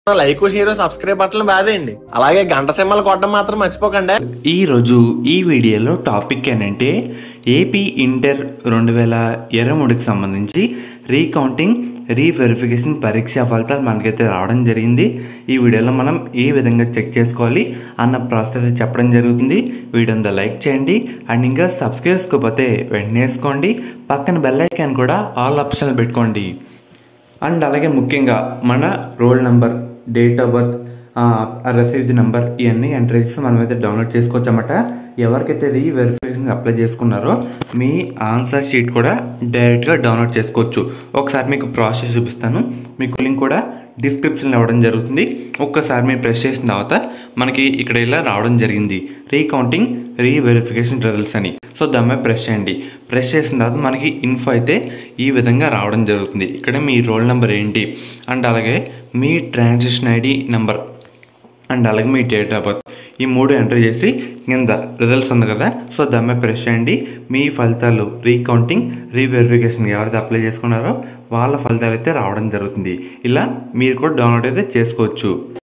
like share subscribe బట్టలు బాదేయండి అలాగే గంట సింహలు కొట్టడం మాత్రం మర్చిపోకండి ఈ రోజు ఈ వీడియోలో టాపిక్ ఏంటంటే ఏపీ ఇంటర్ రెండు వేల ఇరవై మూడుకి సంబంధించి రీకౌంటింగ్ రీవెరిఫికేషన్ పరీక్ష ఫలితాలు మనకైతే రావడం జరిగింది ఈ వీడియోలో మనం ఏ విధంగా చెక్ చేసుకోవాలి అన్న ప్రాసెస్ అయితే చెప్పడం జరుగుతుంది వీడియోని లైక్ చేయండి అండ్ ఇంకా సబ్స్క్రైబ్ చేసుకోకపోతే వెంటనే వేసుకోండి పక్కన బెల్ ఐకాన్ కూడా ఆల్ ఆప్షన్లు పెట్టుకోండి అండ్ అలాగే ముఖ్యంగా మన roll number date of birth రసీద్ నెంబర్ ఇవన్నీ ఎంటర్ చేసి మనం అయితే డౌన్లోడ్ చేసుకోవచ్చు అన్నమాట ఎవరికైతే ఇది వెరిఫికేషన్ అప్లై చేసుకున్నారో మీ ఆన్సర్ షీట్ కూడా డైరెక్ట్గా డౌన్లోడ్ చేసుకోవచ్చు ఒకసారి మీకు ప్రాసెస్ చూపిస్తాను మీకు లింక్ కూడా డిస్క్రిప్షన్లో ఇవ్వడం జరుగుతుంది ఒక్కసారి మీరు ప్రెస్ చేసిన తర్వాత మనకి ఇక్కడ ఇలా రావడం జరిగింది రీకౌంటింగ్ రీవెరిఫికేషన్ రిజల్ట్స్ అని సో దాని ప్రెస్ చేయండి ప్రెస్ చేసిన తర్వాత మనకి ఇన్ఫో అయితే ఈ విధంగా రావడం జరుగుతుంది ఇక్కడ మీ రోల్ నెంబర్ ఏంటి అండ్ అలాగే మీ ట్రాన్సాక్షన్ ఐడి నెంబర్ అండ్ అలాగే మీ డేట్ ఆఫ్ బర్త్ ఈ మూడు ఎంటర్ చేసి కింద రిజల్ట్స్ ఉంది కదా సో దాని ప్రెస్ చేయండి మీ ఫలితాలు రీకౌంటింగ్ రీవెరిఫికేషన్ ఎవరైతే అప్లై చేసుకున్నారో వాళ్ళ ఫలితాలు అయితే రావడం జరుగుతుంది ఇలా మీరు కూడా డౌన్లోడ్ అయితే చేసుకోవచ్చు